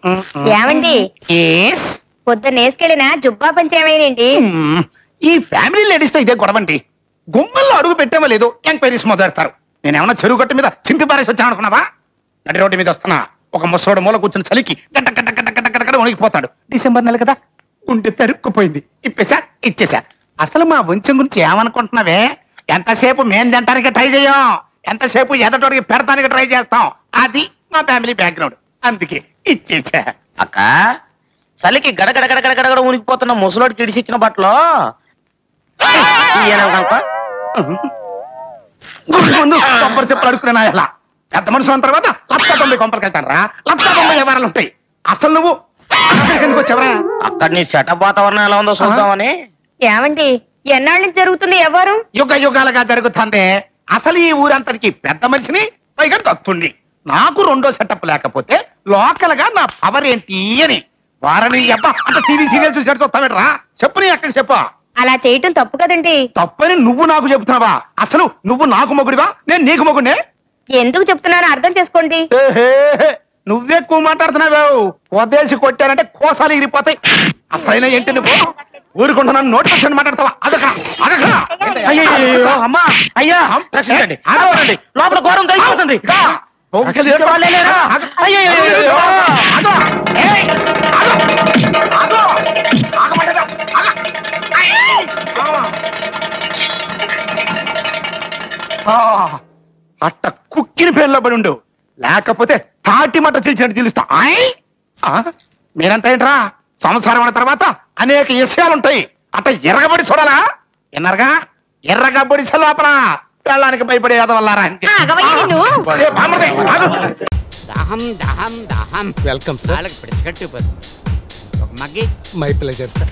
ఏమండి ఎస్ పొద్దున్న వేసుకెళ్ళిన జుబ్బా పంచేమైనండి ఈ ఫ్యామిలీ లేడీస్ తో ఇదే గొడవండి గుమ్మల్లో అడుగు పెట్టామో లేదో ఎంక్వైరీస్ మొదలెడతారు నేనేమన్నా చెరువు గట్టు మీద చింపి పారేసి వచ్చాను అనుకున్నావా నడి రోడ్డు మీద వస్తున్నా ఒక ముసలోడు మూల కూర్చుని చలికి గడ్డ గడ్డ గడ్డ గడ్డ గడ్డ గడ్డ వణికిపోతాడు డిసెంబర్ నెల కదా గుండె తరుక్కుపోయింది ఇప్పేసా ఇచ్చేసా అసలు మా వంశం గురించి ఏమనుకుంటున్నావే ఎంతసేపు మేం తింటానికి ట్రై చేయం ఎంతసేపు ఎదటోడికి పెడతానికి ట్రై చేస్తాం అది మా ఫ్యామిలీ బ్యాక్గ్రౌండ్ అందుకే ఇచ్చేసా అక్క చలికి గడగడ గడగడ గడగడ ఉనికిపోతున్న ముసలోడికి ఇడిసిచ్చిన బట్టలు ఈయన కనుక గుడి ముందు కొబ్బరి చెప్పులు అడుక్కునే ఎలా పెద్ద మనుషులు అన్న తర్వాత లక్ష తొంభై కొంపలకి వెళ్తాను రా లక్ష తొంభై వ్యవహారాలు ఉంటాయి అసలు నువ్వు అక్కడికి ఎందుకు వచ్చావరా అక్కడ నీ సెటప్ వాతావరణం ఎలా ఉందో చూద్దామని ఏమండి ఎన్నాళ్ళ నుంచి జరుగుతుంది ఎవరు యుగ యుగాలుగా జరుగుతుంది అసలు ఈ ఊరంతరికి పెద్ద మనిషిని పైగా దత్తుండి నాకు రెండో సెటప్ లేకపోతే లోకల్ గా నా పవర్ ఏంటి అని వారని అబ్బా అంత టీవీ సీరియల్ చూసినట్టు చూస్తావేట్రా చెప్పు నీ అక్కడికి చెప్పు అలా చేయటం తప్పు కదండి తప్పని నువ్వు నాకు చెబుతున్నావా అసలు నువ్వు నాకు మొగుడివా నేను నీకు మొగుడే ఎందుకు చెప్తున్నారో అర్థం చేసుకోండి ఏహే, నువ్వెక్కువ మాట్లాడుతున్నావు పొదేసి కొట్టారంటే కోసాలు ఇరిపోతాయి అసలైన ఏంటి నువ్వు ఊరుకుంటున్నాను నోట్ పర్సెంట్ మాట్లాడతావా అదొక అదొక అయ్యో అమ్మా అయ్యా రక్షించండి ఆగవరండి లోపల ఘోరం జరిగిపోతుంది వాళ్ళేలేరా? అయ్యయ్యయ్యయ్యో. అట్ట కుక్కిని పేర్లో పడి ఉండు లేకపోతే తాటి మట్ట చీల్చినట్టు తెలుస్తా ఆయ్? ఆ? మీరంతా ఏంట్రా సంసారం అన్న తర్వాత అనేక విషయాలుంటాయి అట్ట ఎర్రగబడి చూడాలా ఎన్నరగా ఎర్రగబడి లోపల వెళ్ళడానికి భయపడే వల్లారా ఆగవయ్య నిన్ను. దహం దహం దహం వెల్కమ్ సార్ వాళ్ళకి పిడిచికట్టిపోతుంది ఒక మగ్గి my pleasure sir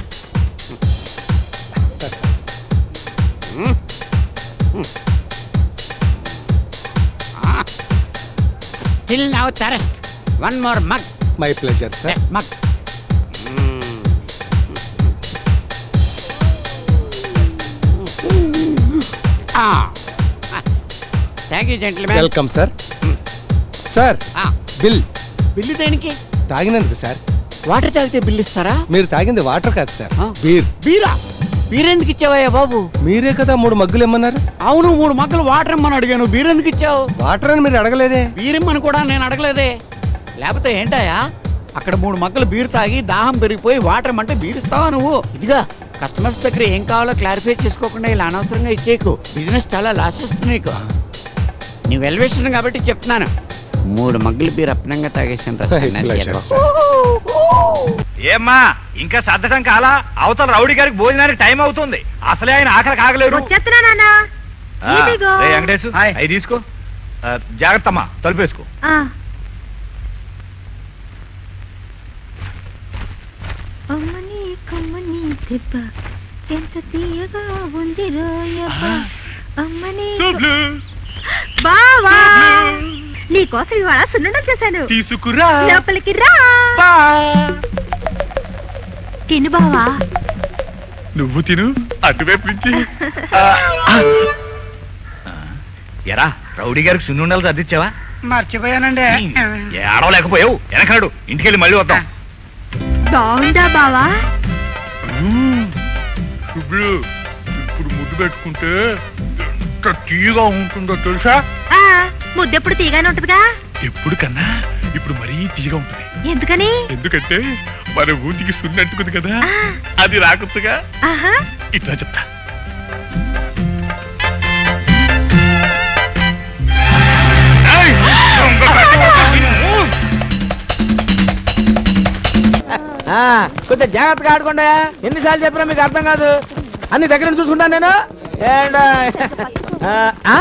still now thirst one more mug my pleasure sir mug thank you gentlemen welcome sir sir bill bill దేనికి తాగినందుకు సార్ వాటర్ తాగితే బిల్లు ఇస్తారా మీరు తాగింది వాటర్ కాదు సార్ ఆ. బీర్ బీరా బీర్ ఎందుకు ఇచ్చావయ్యా బాబు మీరే కదా మూడు మగ్గులు ఇమ్మన్నారు అవును మూడు మగ్గలు వాటర్ ఇమ్మని అడిగాను బీర్ ఎందుకు ఇచ్చావు వాటర్ అని మీరు అడగలేదే బీర్ ఇమ్మని కూడా నేను అడగలేదే లేకపోతే ఏంటయ్యా అక్కడ మూడు మగ్గలు బీర్ తాగి దాహం పెరిగిపోయి వాటర్ ఇమ్మంటే బీర్ ఇస్తావా నువ్వు ఇదిగా కస్టమర్స్ దగ్గర ఏం కావాలో క్లారిఫై చేసుకోకుండా ఇలా అనవసరంగా ఇచ్చేకు బిజినెస్ చాలా లాస్ వస్తుంది నీకు నీ వెల్వేషన్ కాబట్టి చెప్తున్నాను మూడు మగ్గులు బీర్ అప్పనంగా తాగేసాను రా Right, సన్యాసి pleasure, ఎదవ. sir. ఏమ్మా ఇంకా సర్దటం కాలా అవతల రౌడీ గారికి భోజనానికి టైం అవుతుంది అసలే ఆయన ఆకలి కాగలేరు వచ్చేస్తున్నా నాన్న ఆ, ఇదిగో. రేయ్ వెంకటేశ్ అవి తీసుకో ఆ, జాగ్రత్తమ్మా తలుపేసుకో అమ్మని కమ్మని దెబ్బ ఎంత తీయగా ఉంది రోయబ్బ అమ్మని బావా నీకోసం ఇవాళ సున్నుండం చేశాను తీసుకురా లోపలికి రా తిను బావా నువ్వు తిను అటువైపు నుంచి ఆ, ఆ. ఎరా రౌడీ గారికి సున్నుండలు సర్దిచ్చావా మర్చిపోయానండి ఏడవలేకపోయావు వెనకడు ఇంటికెళ్ళి మళ్ళీ వద్దాం బాగుందా బావా ఇప్పుడు ఇప్పుడు ముద్దు పెట్టుకుంటే ఎంత తీగా ఉంటుందో తెలుసా ఆ, ముద్దెప్పుడు తీగానే ఉంటదిగా ఎప్పుడు కన్నా ఇప్పుడు మరీ తీగా ఉంటుంది ఎందుకని ఎందుకంటే మన ఊంటికి సున్నట్టుకుంది కదా అది రాకొచ్చుగా ఆహా ఇట్లా చెప్తా ఏయ్! దొంగ కట్టవద్దు. కొంచెం జాగ్రత్తగా ఆడుకోండి ఎన్నిసార్లు చెప్పినా మీకు అర్థం కాదు అన్ని దగ్గర నుంచి చూసుకుంటాను నేను And, ఆ, ఆ?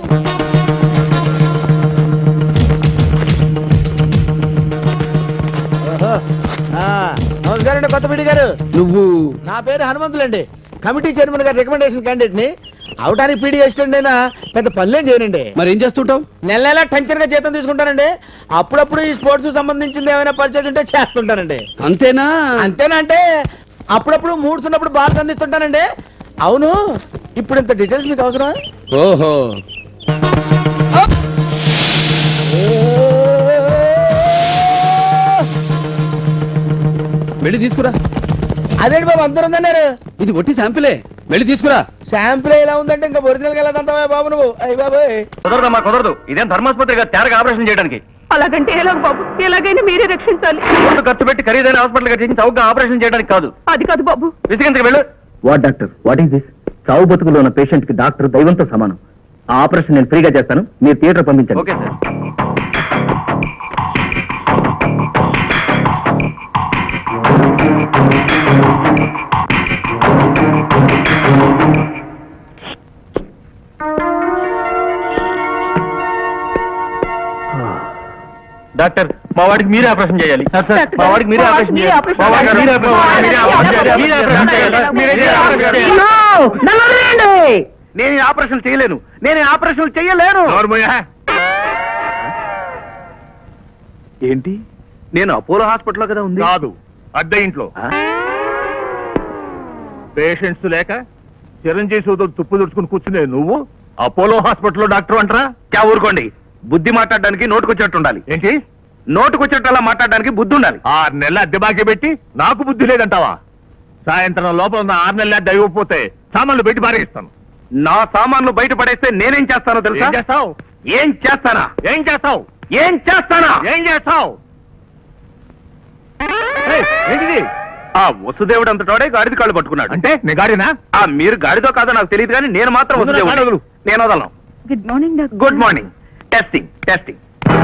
ఓహో. ఆ, నమస్కారం అండి కొత్త పిడి గారు నువ్వు నా పేరు హనుమంతులండి కమిటీ చైర్మన్ గారి రికమెండేషన్ క్యాండిడేట్ ని అవటానికి పీడీ అసిస్టెంట్ అయినా పెద్ద పనులేం చేయనండి మరి ఏం చేస్తుంటావు నెల నెల టెన్షన్ గా జీతం తీసుకుంటానండి అప్పుడప్పుడు ఈ స్పోర్ట్స్ సంబంధించింది ఏమైనా పర్చేజ్ ఉంటే చేస్తుంటానండి అంతేనా అంతేనంటే అప్పుడప్పుడు మూడ్స్ ఉన్నప్పుడు బాగా అందిస్తుంటానండి అవును ఇప్పుడు ఇంత డీటెయిల్స్ మీకు అవసరం ఓహో వెళ్ళి తీసుకురా అదేంటి బాబు అందరూ ఉందన్నారు ఇది ఒట్టి శాంపిలే వెళ్ళి తీసుకురా శాంపుల్ ఎలా ఉందంటే ఇంకా ఒరిజినల్ వెళ్ళదంటావా బాబు నువ్వు అయ్యి బాబోయ్ కుదరదమ్మా కుదరదు ఇదేం ధర్మాసుపత్రిగా తేరగా ఆపరేషన్ చేయడానికి అలాగంటే ఎలాగ బాబు ఎలాగైనా మీరే రక్షించాలి కోట్లు ఖర్చు పెట్టి ఖరీదైన హాస్పిటల్ కట్టించి చౌకగా ఆపరేషన్ చేయడానికి కాదు అది కాదు బాబు విసిగించక వెళ్ళు what doctor what is this చావు బతుకులో ఉన్న పేషెంట్ కి డాక్టర్ దైవంతో సమానం ఆ ఆపరేషన్ నేను ఫ్రీగా చేస్తాను మీరు థియేటర్ పంపించండి ఓకే సార్ డాక్టర్ మా వాడికి మీరే ఆపరేషన్ చేయాలి మా వాడికి మీరే ఆపరేషన్ చేయాలి మా వాడికి మీరే ఆపరేషన్ చేయాలి. మీరే ఆపరేషన్ చేయాలి. మీరే ఆపరేషన్ చేయాలి. నేను ఈ ఆపరేషన్ చేయలేను నేను ఈ ఆపరేషన్ చేయలేను ఏంటి నేను అపోలో హాస్పిటల్లో కదా ఉంది కాదు అద్దె ఇంట్లో పేషెంట్స్ లేక చిరంజీవి సోదరు తుప్పు తుడుచుకుని కూర్చునే నువ్వు అపోలో హాస్పిటల్లో డాక్టర్ అంటరా క్యా ఊరుకోండి బుద్ధి మాట్లాడడానికి నోటుకొచ్చేట్టు ఉండాలి ఏంటి నోటుకొచ్చేట్టు అలా మాట్లాడడానికి బుద్ధి ఉండాలి ఆరు నెలల అద్దె బాకీ పెట్టి నాకు బుద్ధి లేదంటావా సాయంత్రం లోపల ఉన్న ఆరు నెలల అద్దె ఇవ్వకపోతే సామాన్లు పెట్టి పారేస్తాను నా సామాన్లు బయట పడేస్తే నేనేం చేస్తానో తెలుసా ఏం చేస్తావు ఏం చేస్తానా ఏం చేస్తావు ఏం చేస్తానా ఏం చేస్తావు ఏయ్, ఏంటిది ఆ వసుదేవుడు అంతటోడే గాడిద కాళ్ళు పట్టుకున్నాడు అంటే నీ గాడినా ఆ మీరు గాడిదో కాదో నాకు తెలియదు కానీ నేను మాత్రం వదిలు, వసుదేవుడు గాడి వదులు. నేను వదలను good morning doctor good morning testing testing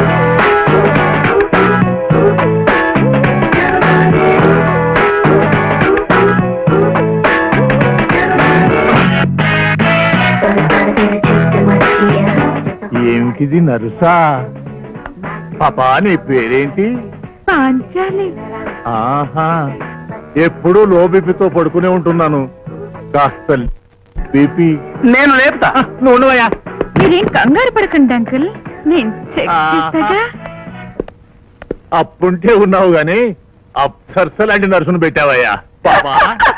ఏమిటిది నరుసా పాపా నీ పేరేంటి పాంచాలి ఆహా ఎప్పుడూ లో బీపీతో పడుకునే ఉంటున్నాను కాస్త బీపీ నేను లేపుతా నువ్వు ఉండవయ్యా మీరేం కంగారు పడకండి అంకుల్ నేను చెక్ చేస్తాగా అప్పుంటే ఉన్నావు గాని అప్సర్స లాంటి నర్సును పెట్టావయ్యా పాపా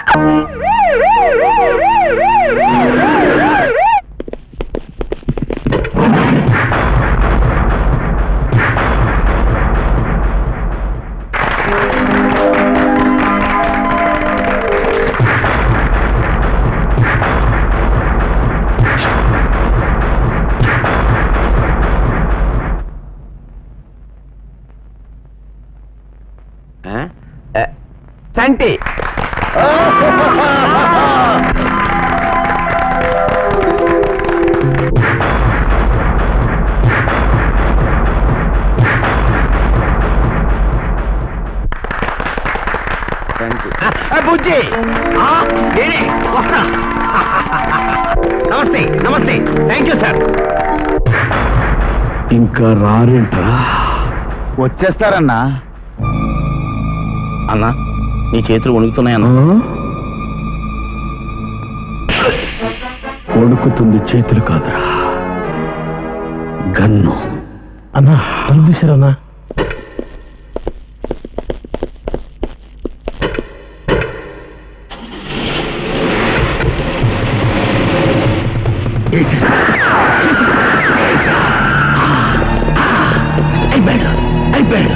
చంటి బుజ్జి నేనే వస్తా నమస్తే నమస్తే థ్యాంక్ యూ సార్ ఇంకా రారేంట్రా వచ్చేస్తారన్నా అన్నా నీ చేతులు వణుకుతున్నాయన్నా వణుకుతుంది చేతులు కాదురా గన్ను అన్నా తలుపు తీశారన్నా అయిపోయాడు అయిపోయాడు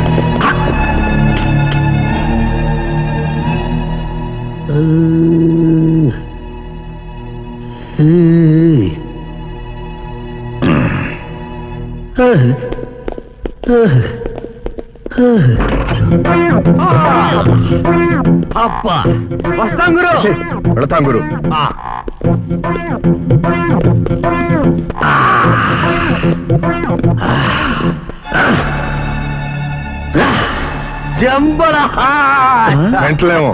అబ్బా వస్తాం గురు వెళతాం గురు జంబల వెంటలేమో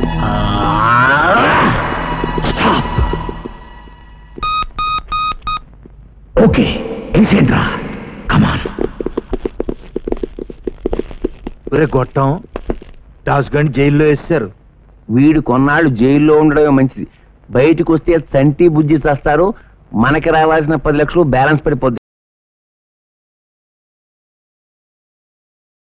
ఓకే వేసేయండిరా కమాన్ ఒరే గొట్టం దాస్ గండి జైల్లో వేస్తారు వీడు కొన్నాళ్ళు జైల్లో ఉండడమే మంచిది బయటకు వస్తే చంటి బుజ్జి చేస్తారు మనకి రావాల్సిన పది లక్షలు బ్యాలెన్స్ పడిపోద్ది